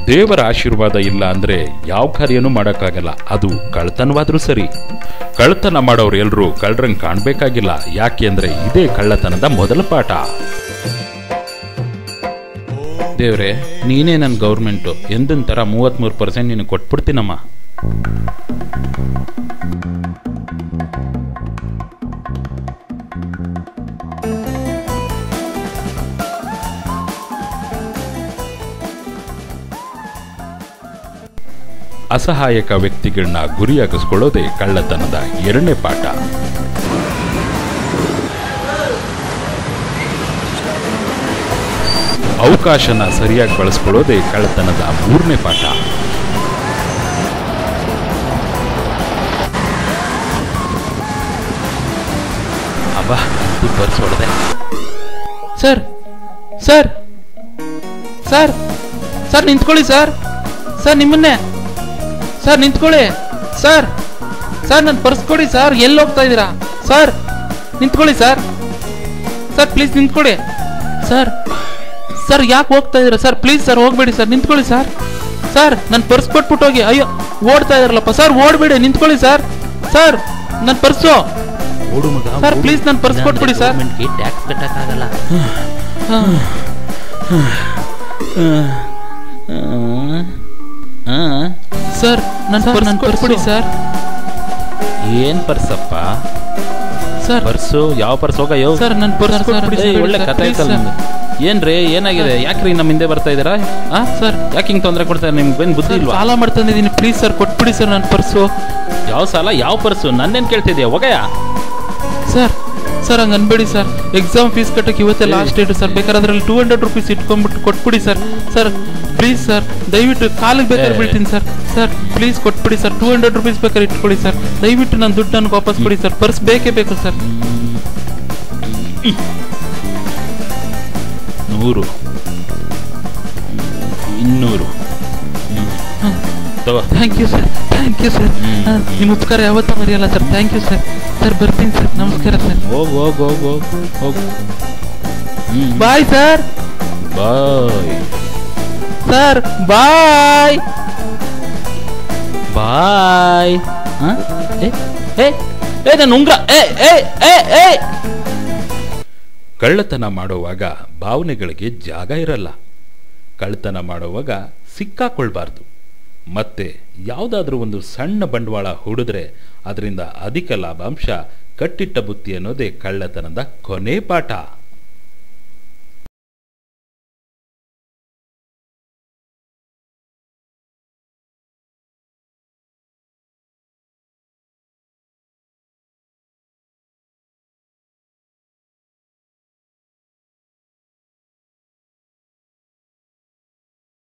ದೇವರ ಆಶೀರ್ವಾದ ಇಲ್ಲ ಅಂದ್ರೆ ಯಾವ ಕಾರ್ಯನೂ ಮಾಡೋಕ್ಕಾಗಲ್ಲ ಅದು ಕಳ್ತನವಾದ್ರೂ ಸರಿ ಕಳ್ತನ ಮಾಡೋರು ಎಲ್ರೂ ಕಳ್ರಂಗ್ ಕಾಣ್ಬೇಕಾಗಿಲ್ಲ ಯಾಕೆ ಅಂದ್ರೆ ಇದೇ ಕಳ್ಳತನದ ಮೊದಲ ಪಾಠ ದೇವ್ರೆ ನೀನೇ ನನ್ನ ಗೌರ್ಮೆಂಟು ಎಂದಿನ ಥರ ಮೂವತ್ತ್ಮೂರು ಪರ್ಸೆಂಟ್ ನೀನು ಕೊಟ್ಬಿಡ್ತೀನಮ್ಮ ಅಸಹಾಯಕ ವ್ಯಕ್ತಿಗಳನ್ನ ಗುರಿಯಾಗಿಸ್ಕೊಳ್ಳೋದೇ ಕಳ್ಳತನದ ಎರಡನೇ ಪಾಠ ಅವಕಾಶನ ಸರಿಯಾಗಿ ಬಳಸ್ಕೊಳ್ಳೋದೇ ಕಳ್ಳತನದ ಮೂರನೇ ಪಾಠ ಅಬ್ಬ ಇದು ಪರ್ಸ್ ಹೊಡೆದೆ ಸರ್ ಸರ್ ಸರ್ ಸರ್ ನಿಂತ್ಕೊಳ್ಳಿ ಸರ್ ಸರ್ ನಿಮ್ಮನ್ನೇ ಸರ್ ನಿಂತ್ಕೊಳ್ಳಿ ಸರ್ ಸರ್ ನನ್ನ ಪರ್ಸ್ ಕೊಡಿ ಸರ್ ಎಲ್ಲಿ ಹೋಗ್ತಾ ಇದ್ದೀರಾ ಸರ್ ನಿಂತ್ಕೊಳ್ಳಿ ಸರ್ ಸರ್ ಪ್ಲೀಸ್ ನಿಂತ್ಕೊಳ್ಳಿ ಸರ್ ಸರ್ ಯಾಕೆ ಹೋಗ್ತಾ ಇದ್ದೀರಾ ಸರ್ ಪ್ಲೀಸ್ ಸರ್ ಹೋಗ್ಬೇಡಿ ಸರ್ ನಿಂತ್ಕೊಳ್ಳಿ ಸರ್ ಸರ್ ನನ್ನ ಪರ್ಸ್ ಕೊಟ್ಬಿಟ್ಟು ಹೋಗಿ ಅಯ್ಯೋ ಓಡ್ತಾ ಇದಾರಲ್ಲಪ್ಪ ಸರ್ ಓಡ್ಬೇಡಿ ನಿಂತ್ಕೊಳ್ಳಿ ಸರ್ ಸರ್ ನನ್ನ ಪರ್ಸು ಓಡು ಮಗ ಸರ್, ಓಡು. please ನನ್ purse ಇಲ್ಲಾಂದ್ರೆ ಕೊಟ್ಬಿಡಿ, ಸರ್. ಗೌರ್ಮೆಂಟ್ಗೆ ಟ್ಯಾಕ್ಸ್ ಕಟ್ಟಕ್ಕಾಗಲ್ಲ ಸರ್ ನನ್ನ ಪರ್ಸ್ ಕೊಟ್ಬಿಡಿ ಸರ್ ಏನ್ ಪರ್ಸಪ್ಪ ಸರ್ ಪರ್ಸು ಯಾವ ಪರ್ಸ್ ಹೋಗಯ್ಯೋ ಸರ್ ನನ್ನ ಪರ್ಸ್ ಕೊಟ್ಬಿಡಿ ಏಯ್, ಸರ್ ಒಳ್ಳೆ ಕಥೆ ಆಯ್ತಲ್ಲ ನಿಮ್ದು. ಏನ್ರಿ ಏನಾಗಿದೆ ಯಾಕ್ರಿ ನಮ್ಮ ಹಿಂದೆ ಬರ್ತಾ ಇದ್ದೀರಾ ಆ ಸರ್ ಯಾಕೆ ಹಿಂಗ್ ತೊಂದರೆ ಕೊಡ್ತಾರೆ ನಿಮ್ಗೆ ಏನ್ ಬುದ್ಧಿ ಸರ್, ಇಲ್ವಾ ಸಾಲ ಮಾಡ್ತಂದಿದ್ದೀನಿ ಪ್ಲೀಸ್ ಸರ್ ಕೊಟ್ಬಿಡಿ ಸರ್ ನನ್ನ ಪರ್ಸು ಯಾವ ಸಾಲ ಯಾವ ಪರ್ಸು ನನ್ನೇನ್ ಕೇಳ್ತಿದ್ಯಾ ಹೋಗಯ್ಯ ಸರ್ ಸರ್ ಹಂಗೆ ಅನ್ಬೇಡಿ ಸರ್ ಎಕ್ಸಾಮ್ ಫೀಸ್ ಕಟ್ಟಕ್ಕೆ ಇವತ್ತೇ ಲಾಸ್ಟ್ ಡೇಟ್ ಸರ್ ಬೇಕಾದ್ರೆ ಅದ್ರಲ್ಲಿ ಟೂ ಹಂಡ್ರೆಡ್ ರುಪೀಸ್ ಇಟ್ಕೊಂಡ್ಬಿಟ್ಟು ಕೊಟ್ಬಿಡಿ ಸರ್ ಸರ್ ಪ್ಲೀಸ್ ಸರ್ ದಯವಿಟ್ಟು ಕಾಲಿಗೆ ಬೇಕಾದ್ರೆ ಏ. ಬೀಳ್ತೀನಿ ಸರ್ ಸರ್ ಪ್ಲೀಸ್ ಕೊಟ್ಬಿಡಿ ಸರ್ ಟೂ ಹಂಡ್ರೆಡ್ ರುಪೀಸ್ ಬೇಕಾದ್ರೆ ಇಟ್ಕೊಳ್ಳಿ ಸರ್ ದಯವಿಟ್ಟು ನನ್ನ ದುಡ್ಡು ನನಗೆ ವಾಪಸ್ ಕೊಡಿ ಸರ್ ಪರ್ಸ್ ಬೇಕೇ ಬೇಕು ಸರ್ ನೂರು ಇನ್ನೂರು ತಗೋ thank you sir thank you sir ಹ್ಮ್. ನಿಮ್ಮ ಉಪಕಾರ ಯಾವತ್ತೂ ಮರೆಯಲ್ಲ sir thank you sir sir ಬರ್ತೀನಿ ಸರ್ ನಮಸ್ಕಾರ ಸರ್ ಹೋಗ್ ಹೋಗ್ ಹೋಗ್ ಹೋಗ್ ಹೋಗ್ ಹ್ಮ್ bye sir bye sir bye ಬಾಯ್ ಏ ಏ ಏ ನನ್ನ ಉಂಗ್ರ ಏ ಏ ಏ ಏ ಕಳ್ಳತನ ಮಾಡುವಾಗ ಭಾವನೆಗಳಿಗೆ ಜಾಗ ಇರಲ್ಲ ಕಳ್ಳತನ ಮಾಡುವಾಗ ಸಿಕ್ಕಾಕೊಳ್ಬಾರ್ದು ಮತ್ತೆ ಯಾವುದಾದ್ರೂ ಒಂದು ಸಣ್ಣ ಬಂಡವಾಳ ಹೂಡಿದ್ರೆ ಅದರಿಂದ ಅಧಿಕ ಲಾಭಾಂಶ ಕಟ್ಟಿಟ್ಟ ಬುತ್ತಿ ಅನ್ನೋದೇ ಕಳ್ಳತನದ ಕೊನೆ ಪಾಠ